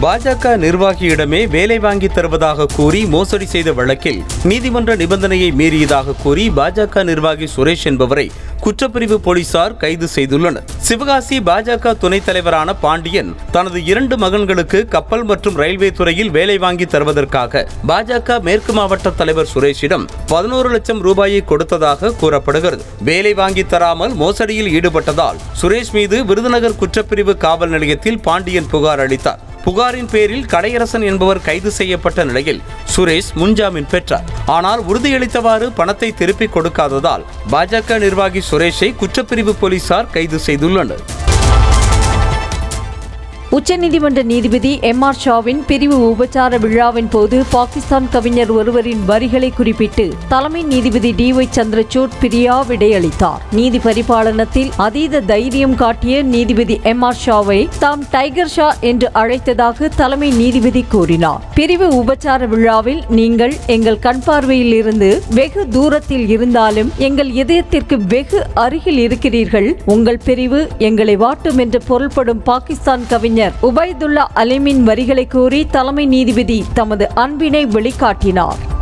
பாஜக நிர்வாகியிடமே வேலை வாங்கி தருவதாக கூறி மோசடி செய்த வழக்கில் நீதிமன்ற நிபந்தனையை மீறியதாக கூறி பாஜக நிர்வாகி சுரேஷ் என்பவரை குற்றப்பிரிவு போலீசார் கைது செய்துள்ளனர் சிவகாசி பாஜக துணைத் தலைவரான பாண்டியன் தனது இரண்டு மகன்களுக்கு கப்பல் மற்றும் ரயில்வே துறையில் வேலை வாங்கி தருவதற்காக பாஜக மேற்கு மாவட்ட தலைவர் சுரேஷிடம் பதினோரு லட்சம் ரூபாயை கொடுத்ததாக கூறப்படுகிறது வேலை வாங்கி தராமல் மோசடியில் ஈடுபட்டதால் சுரேஷ் மீது விருதுநகர் குற்றப்பிரிவு காவல் நிலையத்தில் பாண்டியன் புகார் அளித்தார் புகாரின் பேரில் கடையரசன் என்பவர் கைது செய்யப்பட்ட நிலையில் சுரேஷ் முன்ஜாமீன் பெற்றார் ஆனால் உறுதியளித்தவாறு பணத்தை திருப்பிக் கொடுக்காததால் பாஜக நிர்வாகி சுரேஷை குற்றப்பிரிவு போலீசார் கைது செய்துள்ளனர் உச்சநீதிமன்ற நீதிபதி எம் ஆர் ஷாவின் பிரிவு உபச்சார விழாவின் போது பாகிஸ்தான் கவிஞர் ஒருவரின் வரிகளை குறிப்பிட்டு தலைமை நீதிபதி டி ஒய் சந்திரசூட் பிரியா விடையளித்தார் நீதி பரிபாலனத்தில் அதீத தைரியம் காட்டிய நீதிபதி எம் ஆர் ஷாவை தாம் டைகர் ஷா என்று அழைத்ததாக தலைமை நீதிபதி கூறினார் பிரிவு உபச்சார விழாவில் நீங்கள் எங்கள் கண் பார்வையில் இருந்து வெகு தூரத்தில் இருந்தாலும் எங்கள் இதயத்திற்கு வெகு அருகில் இருக்கிறீர்கள் உங்கள் பிரிவு எங்களை வாட்டும் என்று பொருள்படும் பாகிஸ்தான் கவிஞர் உபைதுல்லா அலிமின் வரிகளை கூறி தலைமை நீதிபதி தமது அன்பினை வெளிக்காட்டினார்